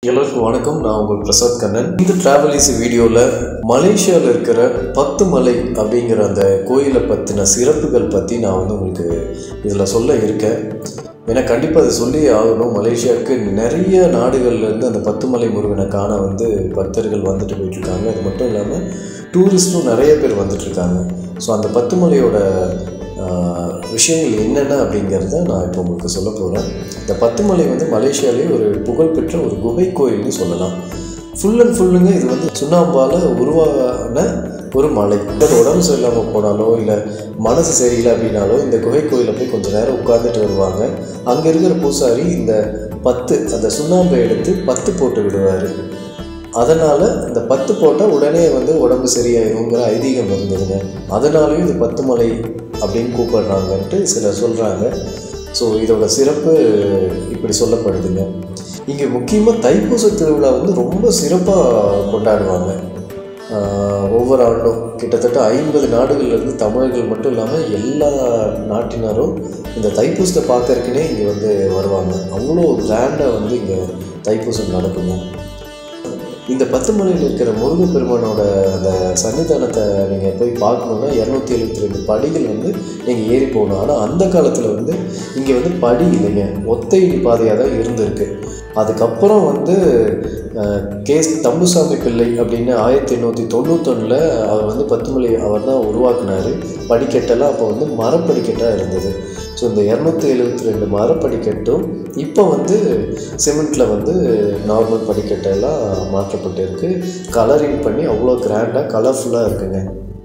எல்லோருக்கும் வணக்கம் நான் உங்கள் பிரசாத் கண்ணன் இந்த டிராவல் ஈஸி வீடியோவில் மலேசியாவில் இருக்கிற பத்து மலை அப்படிங்கிற அந்த கோயிலை பற்றின சிறப்புகள் பற்றி நான் வந்து உங்களுக்கு இதில் சொல்ல இருக்கேன் ஏன்னா கண்டிப்பாக அதை சொல்லி ஆகணும் மலேசியாவுக்கு நிறைய நாடுகள்லேருந்து அந்த பத்து மலை முருகனை காண வந்து பக்தர்கள் வந்துட்டு போயிட்டுருக்காங்க அது மட்டும் இல்லாமல் டூரிஸ்ட்டும் நிறைய பேர் வந்துட்டுருக்காங்க ஸோ அந்த பத்து மலையோட ஆஹ், விஷயங்கள் என்னென்ன அப்படிங்கிறத நான் இப்போ உங்களுக்கு சொல்ல போகிறேன் இந்த பத்துமலை வந்து மலேசியாவிலே ஒரு புகழ்பெற்ற ஒரு குகை கோயில்னு சொல்லலாம் ஃபுல் அண்ட் ஃபுல்லுங்க இது வந்து சுண்ணாம்பால் உருவான ஒரு மலை அது உடம்பு சரியில்லாமல் போனாலோ இல்லை மனசு சரியில்லை அப்படின்னாலோ இந்த குகை கோயிலில் போய் கொஞ்சம் நேரம் உட்கார்ந்துட்டு வருவாங்க அங்கே இருக்கிற பூசாரி இந்த பத்து அந்த சுண்ணாம்பை எடுத்து பத்து போட்டு விடுவார் அதனால் இந்த பத்து போட்டால் உடனே வந்து உடம்பு சரியாயிருங்கிற ஐதீகம் இருந்ததுங்க அதனாலையும் இது பத்து மலை அப்படின்னு கூப்பிடுறாங்கன்ட்டு சிலர் சொல்கிறாங்க ஸோ இதோட சிறப்பு இப்படி சொல்லப்படுதுங்க இங்கே முக்கியமாக தைப்பூச திருவிழா வந்து ரொம்ப சிறப்பாக கொண்டாடுவாங்க ஆஹ் ஒவ்வொரு ஆண்டும் கிட்டத்தட்ட ஐம்பது நாடுகள்லேருந்து தமிழர்கள் மட்டும் இல்லாமல் எல்லா நாட்டினரும் இந்த தைப்பூசத்தை பார்க்கறதுக்குனே இங்கே வந்து வருவாங்க அவ்வளோ கிராண்டாக வந்து இங்கே தைப்பூசம் நடக்குங்க இந்த பத்து மலையில் இருக்கிற முருகப்பெருமானோட அந்த சன்னிதானத்தை நீங்கள் போய் பார்க்கணுன்னா இரநூத்தி எழுபத்தி ரெண்டு படிகள் வந்து நீங்கள் ஏறி போகணும் ஆனால் அந்த காலத்தில் வந்து இங்கே வந்து படி இல்லைங்க ஒத்தையடி பாதையாக தான் இருந்திருக்கு அதுக்கப்புறம் வந்து அஹ், கேஸ் தம்புசாமி பிள்ளை அப்படின்னு ஆயிரத்தி எண்ணூற்றி தொண்ணூத்தொன்னில் அவர் வந்து பத்துமலை அவர் தான் உருவாக்குனார் படிக்கட்டெல்லாம் அப்போ வந்து மரப்படிக்கட்டாக இருந்தது ஸோ இந்த இரநூத்தி எழுபத்தி ரெண்டு மரப்படிக்கட்டும் இப்போ வந்து சிமெண்ட்டில் வந்து நார்மல் படிக்கட்டெல்லாம் மாற்றப்பட்டு இருக்கு கலரிங் பண்ணி அவ்வளோ கிராண்டாக கலர்ஃபுல்லாக இருக்குங்க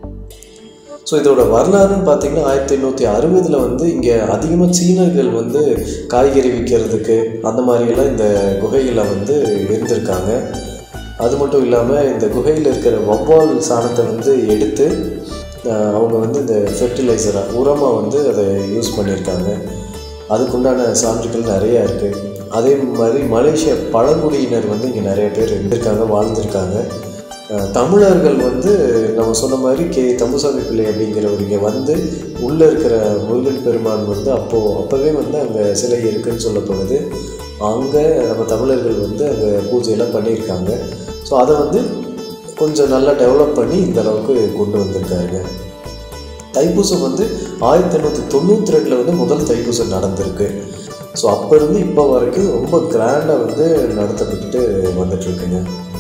ஸோ இதோட வரலாறுன்னு பார்த்தீங்கன்னா ஆயிரத்தி எண்ணூற்றி அறுபதில் வந்து இங்கே அதிகமாக சீனர்கள் வந்து காய்கறி விற்கிறதுக்கு அந்த மாதிரியெல்லாம் இந்த குகையில் வந்து இருந்திருக்காங்க அது மட்டும் இல்லாமல் இந்த குகையில் இருக்கிற வவ்வால் சாணத்தை வந்து எடுத்து ஆஹ், அவங்க வந்து இந்த ஃபெர்டிலைசராக உரமாக வந்து அதை யூஸ் பண்ணியிருக்காங்க அதுக்குண்டான சான்றுகள் நிறையா இருக்குது அதே மாதிரி மலேசிய பழங்குடியினர் வந்து இங்கே நிறைய பேர் இருந்திருக்காங்க வாழ்ந்திருக்காங்க அஹ் தமிழர்கள் வந்து நம்ம சொன்ன மாதிரி கே தம்புசாமி பிள்ளை அப்படிங்கிறவர் இங்கே வந்து உள்ளே இருக்கிற முருகன் பெருமான் வந்து அப்போது அப்போவே வந்து அங்கே சிலை இருக்குன்னு சொல்லப்படுது அங்கே நம்ம தமிழர்கள் வந்து அங்கே பூஜையெல்லாம் பண்ணியிருக்காங்க ஸோ அதை வந்து கொஞ்சம் நல்லா டெவலப் பண்ணி இந்த அளவுக்கு கொண்டு வந்திருக்காங்க தைப்பூசம் வந்து ஆயிரத்தி எண்ணூற்றி தொண்ணூற்றி ரெண்டில் வந்து முதல் தைப்பூசம் நடந்திருக்கு ஸோ அப்போ இருந்து இப்போ வரைக்கும் ரொம்ப கிராண்டாக வந்து நடத்தப்பட்டு வந்துட்டுருக்குங்க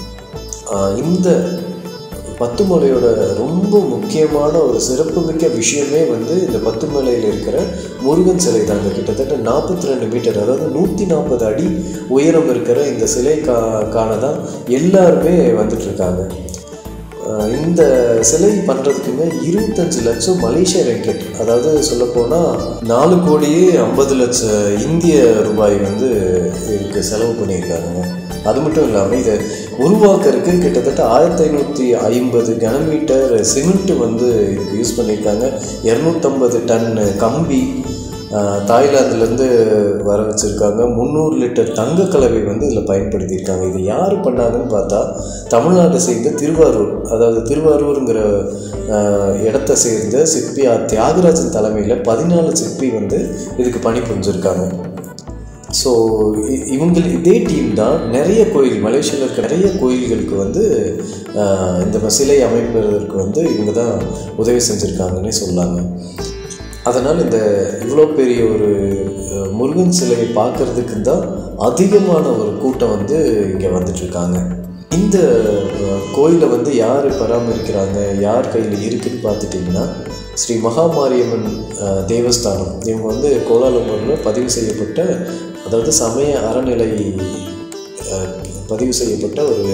ஆஹ் இந்த பத்துமலையோட ரொம்ப முக்கியமான ஒரு சிறப்புமிக்க விஷயமே வந்து இந்த பத்துமலையில் இருக்கிற முருகன் சிலை தாங்க கிட்டத்தட்ட நாற்பத்தி ரெண்டு மீட்டர் அதாவது நூற்றி நாற்பது அடி உயரம் இருக்கிற இந்த சிலை கா காண தான் எல்லாருமே வந்துட்டுருக்காங்க ஆஹ் இந்த சிலை பண்ணுறதுக்குங்க இருபத்தஞ்சு லட்சம் மலேசிய ரெக்கெட் அதாவது சொல்லப்போனால் நாலு கோடியே ஐம்பது லட்சம் இந்திய ரூபாய் வந்து இதுக்கு செலவு பண்ணியிருக்காங்க அது மட்டும் இல்லாமல் இதை உருவாக்குறதுக்கு கிட்டத்தட்ட ஆயிரத்தி ஐநூற்றி ஐம்பது கனமீட்டர் சிமெண்ட் வந்து இதுக்கு யூஸ் பண்ணியிருக்காங்க இரநூத்தம்பது டன் கம்பி ஆஹ் தாய்லாந்துலேருந்து வர வச்சுருக்காங்க முந்நூறு லிட்டர் தங்க கலவை வந்து இதில் பயன்படுத்தியிருக்காங்க இது யார் பண்ணாங்கன்னு பார்த்தா தமிழ்நாட்டை சேர்ந்த திருவாரூர் அதாவது திருவாரூருங்கிற ஆஹ் இடத்த சேர்ந்த சிற்பியா தியாகராஜன் தலைமையில் பதினாலு சிற்பி வந்து இதுக்கு பணி புரிஞ்சிருக்காங்க ஸோ இவங்க இதே டீம் தான் நிறைய கோயில் மலேசியாவில் இருக்க நிறைய கோயில்களுக்கு வந்து ஆஹ் இந்த சிலை அமைப்பதற்கு வந்து இவங்க தான் உதவி செஞ்சுருக்காங்கன்னே சொல்லாங்க அதனால் இந்த இவ்வளோ பெரிய ஒரு அஹ், முருகன் சிலையை பார்க்கறதுக்கு தான் அதிகமான ஒரு கூட்டம் வந்து இங்கே வந்துட்டுருக்காங்க இந்த அஹ், கோயிலை வந்து யார் பராமரிக்கிறாங்க யார் கையில் இருக்குன்னு பார்த்துட்டிங்கன்னா ஸ்ரீ மகாமாரியம்மன் அஹ், தேவஸ்தானம் இவங்க வந்து கோலாலம்பூரில் பதிவு செய்யப்பட்ட அதாவது சமய அறநிலை அஹ், பதிவு செய்யப்பட்ட ஒரு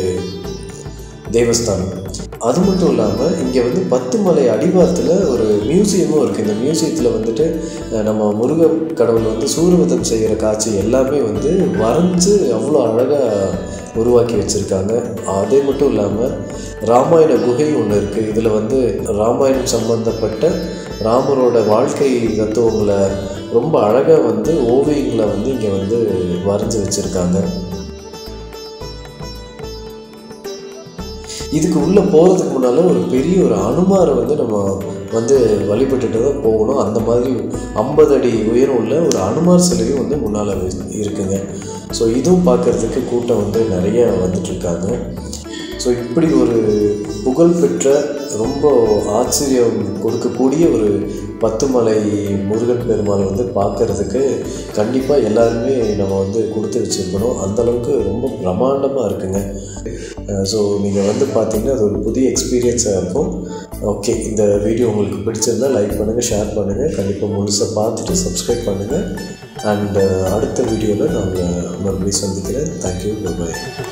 தேவஸ்தானம் அது மட்டும் இல்லாமல் இங்கே வந்து பத்து மலை அடிவாரத்தில் ஒரு மியூசியமும் இருக்குது இந்த மியூசியத்தில் வந்துட்டு அஹ், நம்ம முருக கடவுள் வந்து சூரவதம் செய்கிற காட்சி எல்லாமே வந்து வரைஞ்சு அவ்வளோ அழகாக உருவாக்கி வச்சுருக்காங்க அதே மட்டும் இல்லாமல் ராமாயண குகை ஒன்று இருக்குது இதில் வந்து ராமாயணம் சம்பந்தப்பட்ட ராமரோட வாழ்க்கை தத்துவங்களை ரொம்ப அழகாக வந்து ஓவியங்களை வந்து இங்கே வந்து வரைஞ்சி வச்சுருக்காங்க இதுக்கு உள்ளே போகிறதுக்கு முன்னால் ஒரு பெரிய ஒரு அனுமாரை வந்து நம்ம வந்து வழிபட்டுட்டு தான் போகணும் அந்த மாதிரி ஐம்பது அடி உயரம் உள்ள ஒரு அனுமார் சிலையும் வந்து முன்னால் இருக்குங்க ஸோ இதுவும் பார்க்குறதுக்கு கூட்டம் வந்து நிறைய வந்துட்டுருக்காங்க ஸோ இப்படி ஒரு புகழ்பெற்ற ரொம்ப ஆச்சரியம் கொடுக்கக்கூடிய ஒரு பத்துமலை முருகன் பெருமாள் வந்து பார்க்குறதுக்கு கண்டிப்பாக எல்லாருமே நம்ம வந்து கொடுத்து வச்சுருக்கணும் அந்தளவுக்கு ரொம்ப பிரம்மாண்டமாக இருக்குங்க ஸோ நீங்கள் வந்து பார்த்தீங்கன்னா அது ஒரு புதிய எக்ஸ்பீரியன்ஸாக இருக்கும் ஓகே இந்த வீடியோ உங்களுக்கு பிடிச்சிருந்தால் லைக் பண்ணுங்கள் ஷேர் பண்ணுங்கள் கண்டிப்பாக முழுசாக பார்த்துட்டு சப்ஸ்கிரைப் பண்ணுங்கள் அண்ட் அடுத்த வீடியோவில் நான் உங்களை மறுபடியும் சந்திக்கிறேன் தேங்க்யூ பாய்